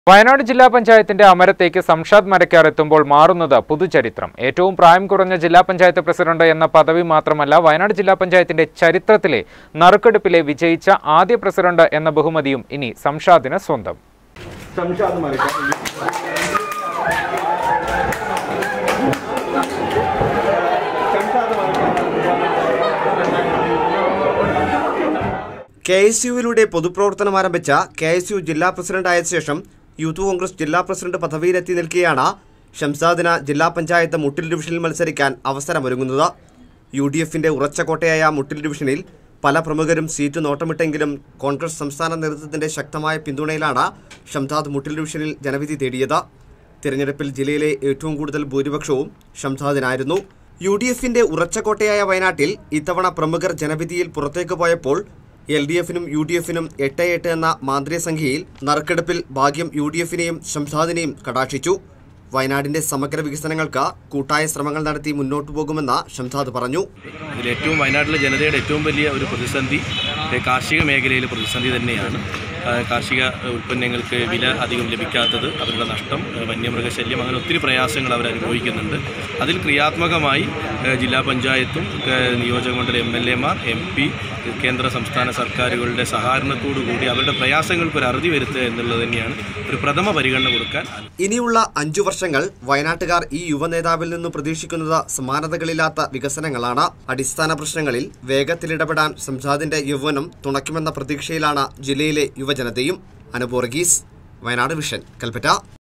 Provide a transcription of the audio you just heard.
വയനാട് ജില്ലാ പഞ്ചായത്തിന്റെ അമരത്തേക്ക് സംഷാദ് മരക്കാർ എത്തുമ്പോൾ മാറുന്നത് പുതുചരിത്രം ഏറ്റവും പ്രായം കുറഞ്ഞ ജില്ലാ പഞ്ചായത്ത് പ്രസിഡന്റ് എന്ന പദവി മാത്രമല്ല വയനാട് ജില്ലാ പഞ്ചായത്തിന്റെ ചരിത്രത്തിലെ നറുക്കെടുപ്പിലെ വിജയിച്ച ആദ്യ പ്രസിഡന്റ് എന്ന ബഹുമതിയും ഇനി സംഷാദിന് സ്വന്തം സംഷാദ് മരക്കാർ സംഷാദ് കെ എസ് യുവിലൂടെ പൊതുപ്രവർത്തനം ആരംഭിച്ച കെ എസ് യു ജില്ലാ പ്രസിഡന്റായ ശേഷം യൂത്ത് കോൺഗ്രസ് ജില്ലാ പ്രസിഡന്റ് പദവിയിലെത്തി നിൽക്കെയാണ് ഷംസാദിന് ജില്ലാ പഞ്ചായത്ത് മുട്ടിൽ ഡിവിഷനിൽ മത്സരിക്കാൻ അവസരമൊരുങ്ങുന്നത് യു ഡി എഫിന്റെ ഉറച്ച കോട്ടയായ മുട്ടിൽ ഡിവിഷനിൽ പല പ്രമുഖരും സീറ്റ് നോട്ടമിട്ടെങ്കിലും കോൺഗ്രസ് സംസ്ഥാന നേതൃത്വത്തിന്റെ ശക്തമായ പിന്തുണയിലാണ് ഷംസാദ് മുട്ടിൽ ഡിവിഷനിൽ ജനവിധി തേടിയത് തിരഞ്ഞെടുപ്പിൽ ജില്ലയിലെ ഏറ്റവും കൂടുതൽ ഭൂരിപക്ഷവും ഷംസാദിനായിരുന്നു യു ഡി എഫിന്റെ ഉറച്ച കോട്ടയായ വയനാട്ടിൽ ഇത്തവണ പ്രമുഖർ ജനവിധിയിൽ പുറത്തേക്ക് പോയപ്പോൾ എൽ ഡി എഫിനും യു ഡി എഫിനും എട്ട് എട്ട് എന്ന മാന്ത്രിക സംഖ്യയിൽ നറുക്കെടുപ്പിൽ ഭാഗ്യം യു ഡി എഫിനെയും ഷംസാദിനെയും കടാക്ഷിച്ചു വയനാടിന്റെ സമഗ്ര വികസനങ്ങൾക്ക് കൂട്ടായ ശ്രമങ്ങൾ നടത്തി മുന്നോട്ടു പോകുമെന്ന് ഷംസാദ് പറഞ്ഞു ഇതിൽ ഏറ്റവും വയനാട്ടിലെ ജനതയുടെ ഏറ്റവും വലിയ ഒരു പ്രതിസന്ധി ഏ, കാർഷിക മേഖലയിലെ പ്രതിസന്ധി തന്നെയാണ് ആ, കാർഷിക ഉൽപ്പന്നങ്ങൾക്ക് വില അധികം ലഭിക്കാത്തത് അവരുടെ നഷ്ടം ഏ, വന്യമൃഗശല്യം അങ്ങനെ ഒത്തിരി പ്രയാസങ്ങൾ അവർ അനുഭവിക്കുന്നുണ്ട് അതിൽ ക്രിയാത്മകമായി ഏ, ജില്ലാ പഞ്ചായത്തും ഏ, നിയോജക മണ്ഡലം എം എൽ എമാർ എം പി കേന്ദ്ര സംസ്ഥാന സർക്കാരുകളുടെ സഹകരണത്തോടു കൂടി അവരുടെ പ്രയാസങ്ങൾക്ക് ഒരു അറുതി വരുത്തുക എന്നുള്ളത് തന്നെയാണ് ഒരു പ്രഥമ പരിഗണന കൊടുക്കാൻ ഇനിയുള്ള അഞ്ചു വർഷങ്ങൾ വയനാട്ടുകാർ ഈ യുവനേതാവിൽ നിന്ന് പ്രതീക്ഷിക്കുന്നത് സമാനതകളില്ലാത്ത വികസനങ്ങളാണ് അടിസ്ഥാന പ്രശ്നങ്ങളിൽ വേഗത്തിലിടപെടാൻ സംസാദിന്റെ യൗവനം തുണയ്ക്കുമെന്ന പ്രതീക്ഷയിലാണ് ജില്ലയിലെ യുവജനതയും അനുപൂർഗീസ് വയനാട് വിഷൻ കൽപ്പറ്റ